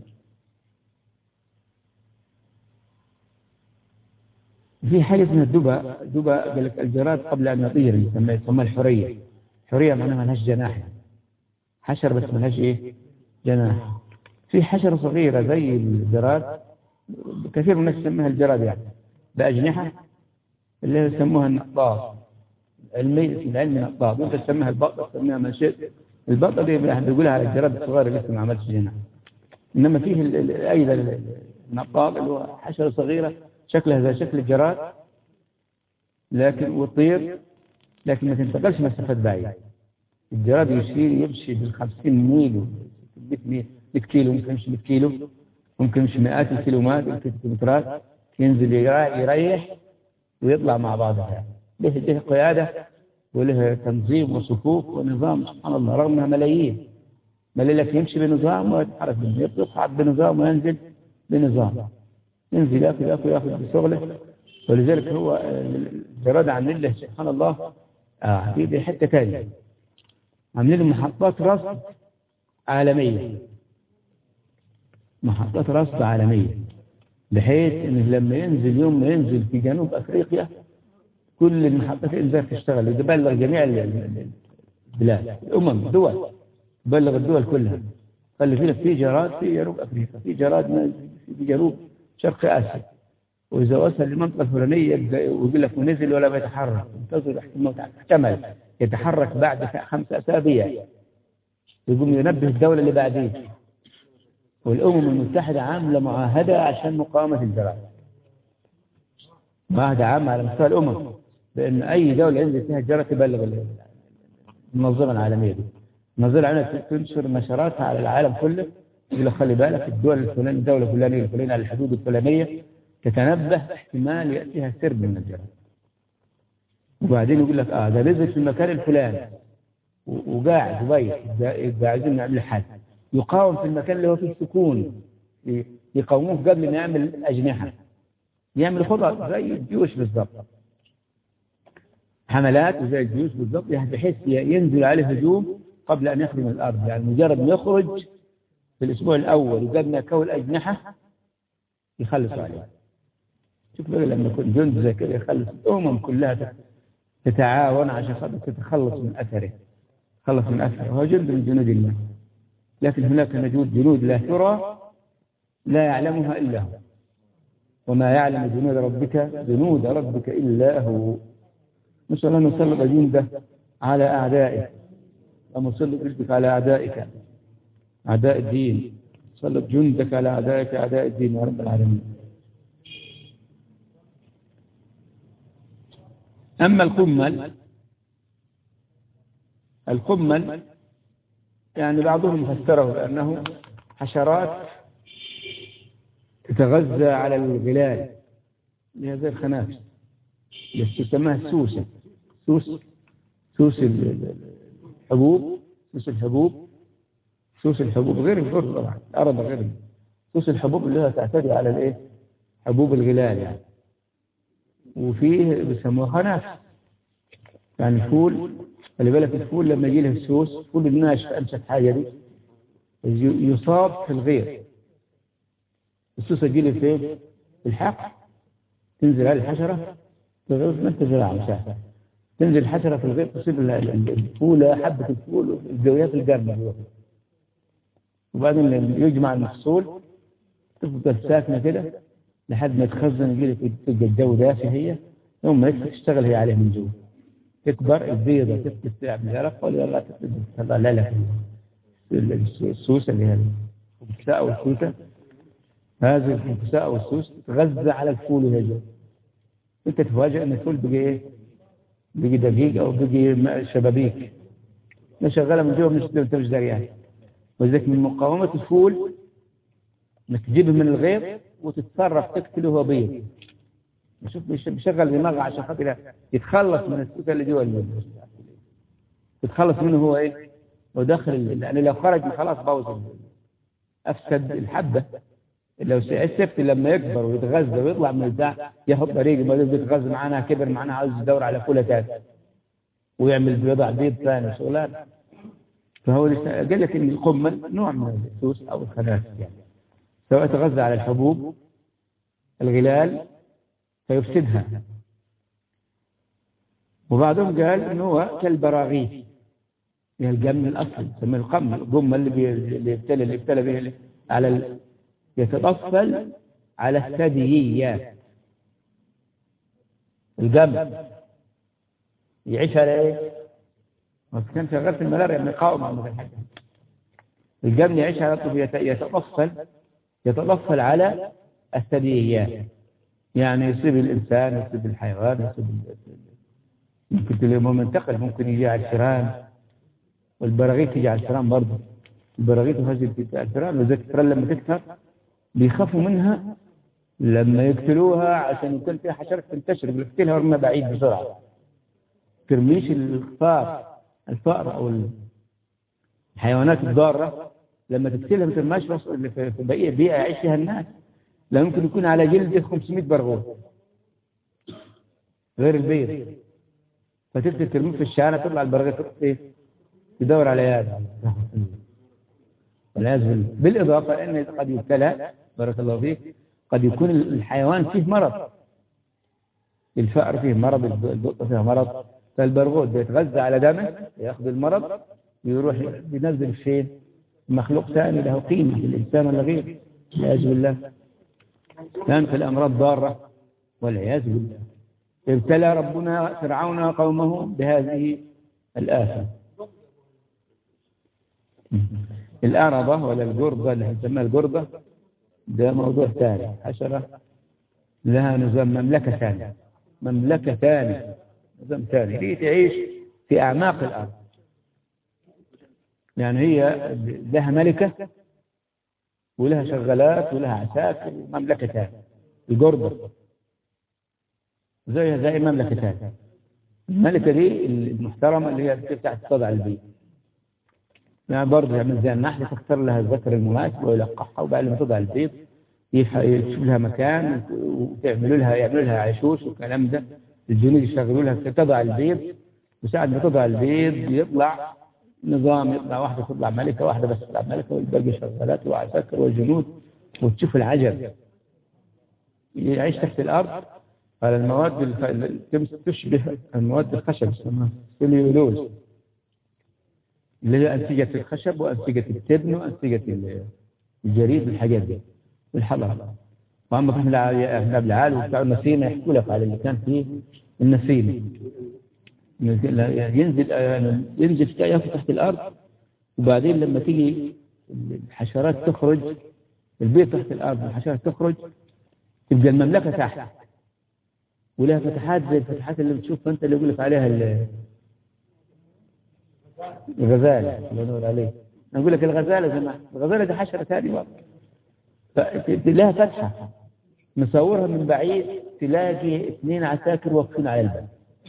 في حاجة اسمها الدبا الدبا قال لك الجراد قبل أن يطير يسمى يسمى الحرية حرية معناها ما لهاش جناح حشر بس ما لهاش إيه جناح في حشرة صغيرة زي الجراد كثير من الناس يسميها الجراد يعني بأجنحة اللي يسموها النقاط علمي العلم نقاط ممكن تسميها البقطة تسميها ما شئت البقطة دي بيقولها على الجراد الصغير اللي لسه ما عملش جناح إنما فيه أيضا النقاط اللي هو حشرة صغيرة شكلها زي شكل الجراد لكن وتطير لكن ما تنتقلش مسافات بعيدة الجراد يشير يمشي بالخمسين ميل و 100 كيلو ممكن يمشي 100 كيلو ممكن يمشي مئات الكيلومتر الكيلومترات ينزل يريح ويطلع مع بعضها له له قيادة وله تنظيم وصفوف ونظام سبحان الله رغم انها ملايين ملايين يمشي بنظام ويتحرك يصعد بنظام وينزل بنظام ينزل ياكل ياكل ياكل بشغله ولذلك هو الجراد عاملين له سبحان الله اه في حته ثانيه عاملين له محطات رصد عالميه محطات رصد عالميه بحيث ان لما ينزل يوم ما ينزل في جنوب افريقيا كل المحطات الانذار تشتغل وتبلغ جميع البلاد الامم دول تبلغ الدول كلها خلي فينا في جراد في جنوب افريقيا في جراد في جنوب شرق اسيا واذا وصل للمنطقه الفلانيه ويقول لك ونزل ولا بيتحرك انتظر احتمال يتحرك بعد خمسة اسابيع يقوم ينبه الدوله اللي بعديه والأمم المتحدة عاملة معاهدة عشان مقاومة الجرائم معاهدة عامة على مستوى الأمم بأن أي دولة ينزل فيها الجرائم تبلغ المنظمة العالمية دي المنظمة العالمية تنشر نشراتها على العالم كله يقول لك خلي بالك الدول الفلانية الدولة الفلانية الفلانية على الحدود الفلانية تتنبه احتمال يأتيها سرب من الجرائم وبعدين يقول لك اه ده نزل في المكان الفلاني وقاعد وبيت عايزين نعمل حاجة يقاوم في المكان اللي هو فيه سكون يقاوموه قبل ما يعمل أجنحة يعمل خطط زي الجيوش بالضبط حملات وزي الجيوش بالضبط بحيث ينزل عليه هجوم قبل أن يخرج من الأرض يعني مجرد ما يخرج في الأسبوع الأول وقبل ما يكون أجنحة يخلص عليه شوف بقى لما يكون جند زي كده يخلص الأمم كلها تتعاون عشان خاطر تتخلص من أثره تخلص من أثره هو جند من جنود الله لكن هناك نجود جنود لا ترى لا يعلمها إلا هو وما يعلم جنود ربك جنود ربك إلا هو نسأل أن نسلط جنده على أعدائه ومسلط جندك على أعدائك أعداء الدين سلط جندك على أعدائك أعداء الدين يا رب العالمين أما القمل القمل يعني بعضهم فسره بأنه حشرات تتغذى على الغلال اللي زي الخنافس بس تسمىها السوسة سوس سوس الحبوب سوس الحبوب سوس الحبوب غير الفر طبعا الأرض غير سوس الحبوب اللي هي تعتدي على الايه حبوب الغلال يعني وفيه بيسموها خنافس يعني الفول خلي بالك الفول لما يجي له السوس الفول الناشف أمسك حاجة دي يصاب في الغير السوسة تجي له فين؟ في الحق تنزل على الحشرة تغير ما انت زراعة مساحة تنزل الحشرة في الغير تصيب الفولة حبة الفول الجويات الجامدة وبعدين يجمع المحصول تفضل ساكنة كده لحد ما تخزن يجي لك تلقى الجو دافي هي يوم ما تشتغل هي عليه من جوا تكبر البيضة تفقد بزرق ولا لا تفقد تطلع لا لا السوسة اللي هي الكساء أو السوسة هذه الكساء أو السوس تغذى على الفول وهي انت تفاجئ ان الفول بقي ايه بقي دقيق او بقي شبابيك مشغله من جوا مش انت مش دريان ولذلك من مقاومة الفول انك تجيبه من الغيط وتتصرف تقتله وهو بيض شوف بيشغل دماغه عشان خاطر يتخلص من السكر اللي جوا المد يتخلص منه هو ايه وداخل لان لو خرج خلاص بوظ افسد الحبه لو السبت لما يكبر ويتغذى ويطلع من البتاع ياخد طريق ما بيتغذى معانا كبر معانا عاوز يدور على فوله ثاني ويعمل بيضع بيض ثاني شغلان فهو قال لك ان القمل نوع من السوس او الخناس يعني سواء تغذى على الحبوب الغلال فيفسدها وبعضهم قال انه هو كالبراغيث هي الجمل الاصلي يسميه القمل القمل اللي بي... اللي يبتلى اللي يبتلى به على ال... يتطفل على الثدييات الجمل يعيش على ايه؟ بس كان شغال في الملاريا مقاومة عند الحاجة الجمل يعيش على طول يتطفل يتطفل على الثدييات يعني يصيب الإنسان يصيب الحيوان يصيب ممكن تلاقيه منتقل ممكن يجي على الفئران والبراغيث تيجي على الفئران برضه البراغيث وهذه الفئران وذلك الفئران لما تكثر بيخافوا منها لما يقتلوها عشان يكون فيها حشرات تنتشر بيقتلها ورمى بعيد بسرعة ترميش الفار الفأر أو الحيوانات الضارة لما تقتلها ما ترماش في بقية بيئة يعيش فيها الناس لا ممكن يكون على جلد 500 برغوث غير البيض فتبتدي ترميه في الشارع تطلع البرغوث ايه تدور على ياد والعياذ بالله بالإضافة أن قد يبتلى بارك الله فيك قد يكون الحيوان فيه مرض الفأر فيه مرض البطة فيها مرض فالبرغوث بيتغذى على دمه ياخذ المرض ويروح بينزل فين مخلوق ثاني له قيمة للإنسان ولا غيره والعياذ بالله كان في الأمراض ضارة والعياذ بالله ابتلى ربنا فرعون قومه بهذه الآفة الأرضة ولا القرضة اللي نسميها القرضة ده موضوع ثاني حشرة لها نظام مملكة ثانية مملكة ثانية نظام ثاني هي تعيش في أعماق الأرض يعني هي لها ملكة ولها شغالات ولها عساكر ومملكة ثانية القرضة زيها زي مملكة ثانية الملكة دي المحترمة اللي هي بتفتح تضع البيت يعني برضه يعمل زي النحل تختار لها الذكر المناسب ويلقحها وبعد ما تضع البيض يشوف لها مكان وتعملوا لها يعملوا لها عشوش والكلام ده الجنود يشغلوا لها تضع البيض وساعة ما تضع البيض يطلع نظام يطلع واحدة تطلع ملكة واحدة بس تطلع ملكة والباقي شغالات وعساكر وجنود وتشوف العجب يعيش تحت الأرض على المواد الف... تشبه المواد الخشب اسمها سليولوز اللي هي أنسجة الخشب وأنسجة التبن وأنسجة الجريد والحاجات دي والحضر وأما فهم أهل العالم وبتاع النسيمة يحكوا لك على اللي كان فيه النسيمة ينزل ينزل ياخذ تحت الأرض وبعدين لما تيجي الحشرات تخرج البيض تحت الأرض والحشرات تخرج تبقى المملكة تحت ولها فتحات زي الفتحات اللي بتشوفها أنت اللي يقول لك عليها الغزالة الله ينور عليك نقول لك الغزالة زمان الغزالة دي حشرة ثانية لها فتحة نصورها من بعيد تلاقي اثنين عساكر واقفين على الباب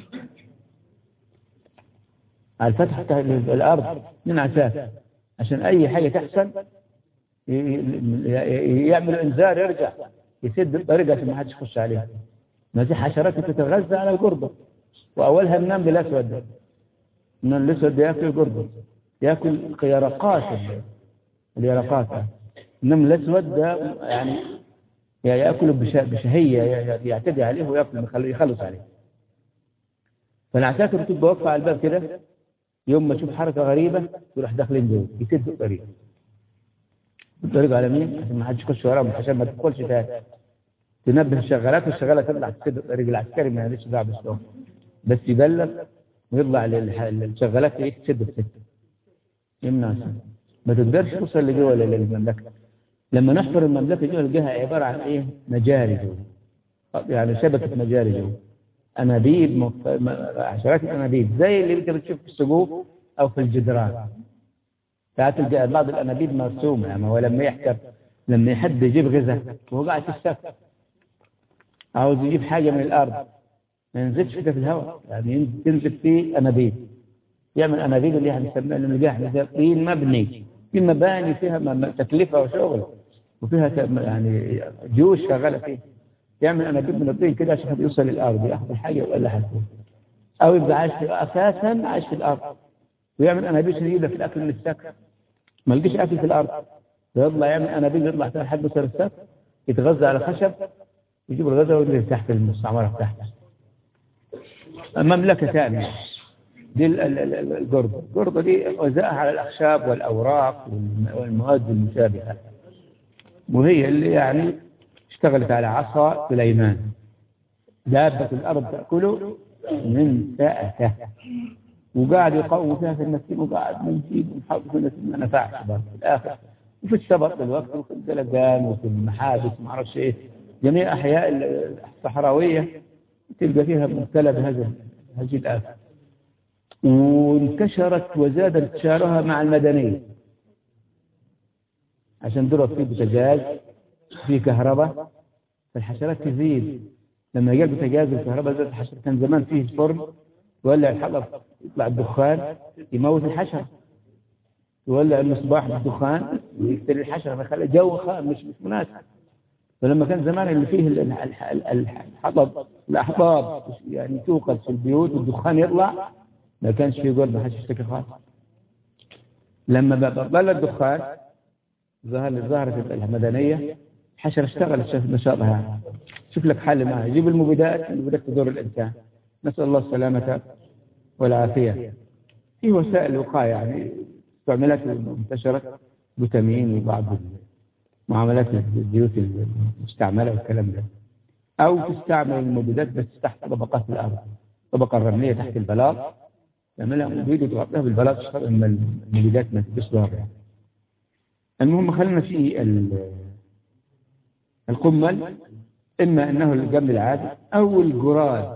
على الفتحة الأرض اثنين عساكر عشان أي حاجة تحصل يعمل إنذار يرجع يسد الطريق عشان ما حدش يخش عليه ما في حشرات تتغذى على القربة وأولها النمل الأسود النمل الأسود يأكل القربة يأكل يرقات اليرقات النمل الأسود ده يعني يأكل بشهية يعتدي عليه ويأكل يخلص عليه فالعساكر تبقى واقفة على الباب كده يوم ما تشوف حركة غريبة يروح داخلين جوه يسد الطريق الطريق على مين؟ عشان ما حدش يخش وراهم عشان ما تدخلش تاني تنبه الشغالات والشغالة تطلع تسد الطريق العسكري ما ليش دعوه بالشغل بس يبلغ ويطلع للح- للشغالات ايه تسد بسد يمنع ما تقدرش توصل لجوه للمملكة لما نحفر المملكة جوه نلقاها عبارة عن ايه مجاري جوه يعني شبكة مجاري جوه أنابيب مف... م- عشرات الأنابيب زي اللي أنت بتشوف في السقوف أو في الجدران ساعات تلقى بعض الأنابيب مرسومة يعني هو لما يحتر لما حد يجيب غذاء وهو قاعد في السقف عاوز يجيب حاجة من الأرض ما ينزلش كده في الهواء يعني تنزل فيه أنابيب يعمل أنابيب اللي احنا بنسميها اللي بنلقاها احنا زي طين مبني في مباني فيها م- م- تكلفة وشغل وفيها ت- يعني جيوش شغالة فيه يعمل أنابيب من الطين كده عشان يوصل للأرض ياخذ الحاجة ولا حاجة أو يبقى عايش في أساسا عايش في الأرض ويعمل أنابيب شديدة في الأكل من السقف ما لقيش أكل في الأرض يطلع يعمل أنابيب يطلع تحت حد وصل السقف يتغذى على خشب يجيب الغذاء وينزل تحت المستعمرة تحت مملكة ثانية دي ال- ال- ال- القربة القربة دي وزعها على الأخشاب والأوراق والم- والمواد المشابهة وهي اللي يعني اشتغلت على عصا سليمان دابة الأرض تأكله من ساءته وقاعد يقوم فيها في المسجد وقاعد نجيب ونحط في المسجد ما نفعش برضه في الآخر وفي السبط الوقت وفي الدلقان وفي المحابس ما اعرفش ايه جميع أحياء الصحراوية تلقى فيها مبتلى بهذا هذه الآفة وانتشرت وزاد انتشارها مع المدنية عشان ضرب فيه بوتاجاز فيه كهرباء فالحشرات تزيد لما جاء البوتاجاز والكهرباء زادت الحشرات كان زمان فيه فرن يولع الحطب يطلع الدخان يموت الحشرة يولع المصباح بالدخان ويقتل الحشرة ما يخلي جو خام مش مش مناسب فلما كان زمان اللي فيه ال- ال- ال- ال- الحطب الأحباب يعني توقد في البيوت والدخان يطلع ما كانش في قرب ما حدش يشتكي خالص لما بقى ضل الدخان ظهر ظهرت المدنية حشرة اشتغلت شاف نشاطها يعني. شوف لك حل معها يجيب المبيدات المبيدات تضر الإنسان نسأل الله السلامة والعافية في وسائل وقاية يعني استعملت وانتشرت فيتامين وبعض معاملات الزيوت المستعملة والكلام ده أو تستعمل المبيدات بس تحت طبقات الأرض الطبقة الرملية تحت البلاط تعملها مبيد وتغطيها بالبلاط عشان أما المبيدات ما تبقاش ضارة يعني. المهم خلينا في ال- القمل إما أنه الجنب العادي أو الجراد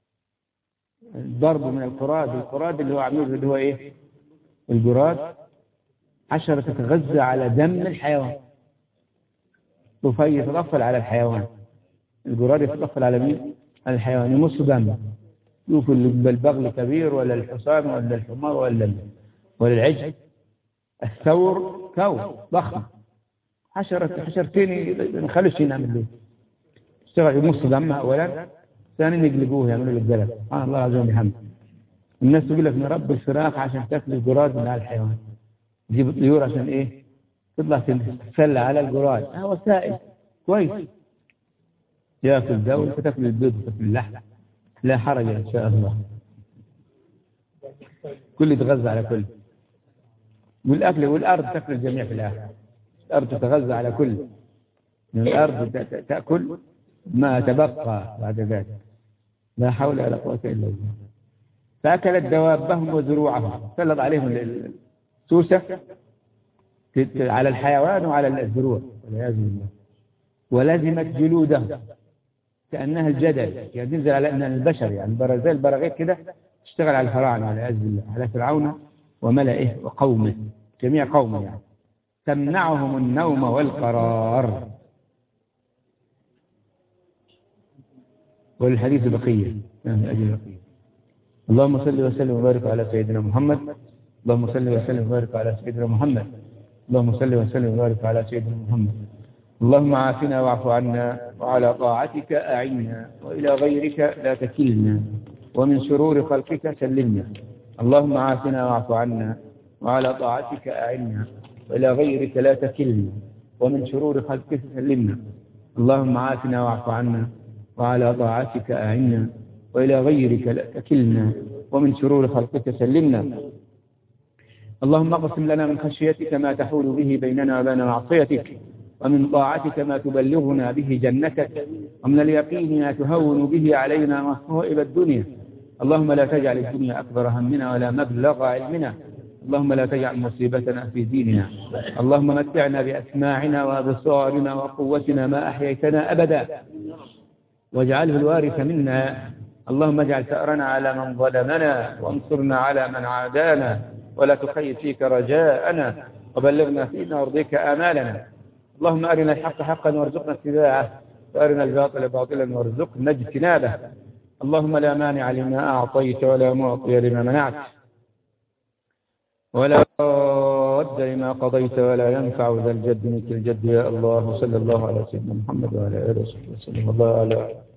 الضرب من القراد القراد اللي هو عميل اللي هو إيه الجراد حشرة تتغذى على دم الحيوان طفي يتطفل على الحيوان الجراد يتطفل على مين؟ على الحيوان يمص دمه يشوف البغل كبير ولا الحصان ولا الحمار ولا ال- ولا العجل الثور كون ضخم حشرة حشرتين ما يخلوش ينام الليل اشتغل يمص دمها اولا ثانيا يقلبوه يعملوا له الجلد سبحان الله العظيم وبحمده الناس تقول لك نربي الفراخ عشان تاكل الجراد من على الحيوان تجيب الطيور عشان ايه تطلع تتسلى على الجراد اه وسائل كويس ياكل ده وانت تاكل البيض وتاكل اللحم لا حرج ان شاء الله كل يتغذى على كل والاكل والارض تاكل الجميع في الاخر الارض تتغذى على كل من الارض ت- ت- تاكل ما تبقى بعد ذلك لا حول ولا قوه الا بالله فاكلت دوابهم وزروعهم سلط عليهم ال- السوسه ت- ت- على الحيوان وعلى الزروع والعياذ بالله ولزمت جلودهم كأنها الجدل يعني تنزل على أن البشر يعني البر- زي البراغيث كده تشتغل على الفراعنة والعياذ بالله على فرعون وملئه وقومه جميع قومه يعني تمنعهم النوم والقرار والحديث بقية يعني أجل بقية اللهم صل وسلم وبارك على سيدنا محمد اللهم صل وسلم وبارك على سيدنا محمد اللهم صل وسلم وبارك على سيدنا محمد اللهم عافنا واعف عنا وعلى طاعتك أعنا وإلى غيرك لا تكلنا ومن شرور خلقك سلمنا اللهم عافنا واعف عنا وعلى طاعتك أعنا وإلى غيرك لا تكلنا ومن شرور خلقك سلمنا اللهم عافنا واعف عنا وعلى طاعتك أعنا وإلى غيرك لا تكلنا ومن شرور خلقك سلمنا اللهم اقسم لنا من خشيتك ما تحول به بيننا وبين معصيتك ومن طاعتك ما تبلغنا به جنتك ومن اليقين ما تهون به علينا مصائب الدنيا اللهم لا تجعل الدنيا أكبر همنا ولا مبلغ علمنا اللهم لا تجعل مصيبتنا في ديننا اللهم متعنا بأسماعنا وأبصارنا وقوتنا ما أحييتنا أبدا واجعله الوارث منا اللهم اجعل ثأرنا على من ظلمنا وانصرنا على من عادانا ولا تخيب فيك رجاءنا وبلغنا فينا وارضيك آمالنا اللهم أرنا الحق حقا وارزقنا اتباعه وأرنا الباطل باطلا وارزقنا اجتنابه اللهم لا مانع لما أعطيت ولا معطي لما منعت ولا رد لما قضيت ولا ينفع ذا الجد منك الجد يا الله صلى الله على سيدنا محمد وعلى آله وصحبه وسلم الله على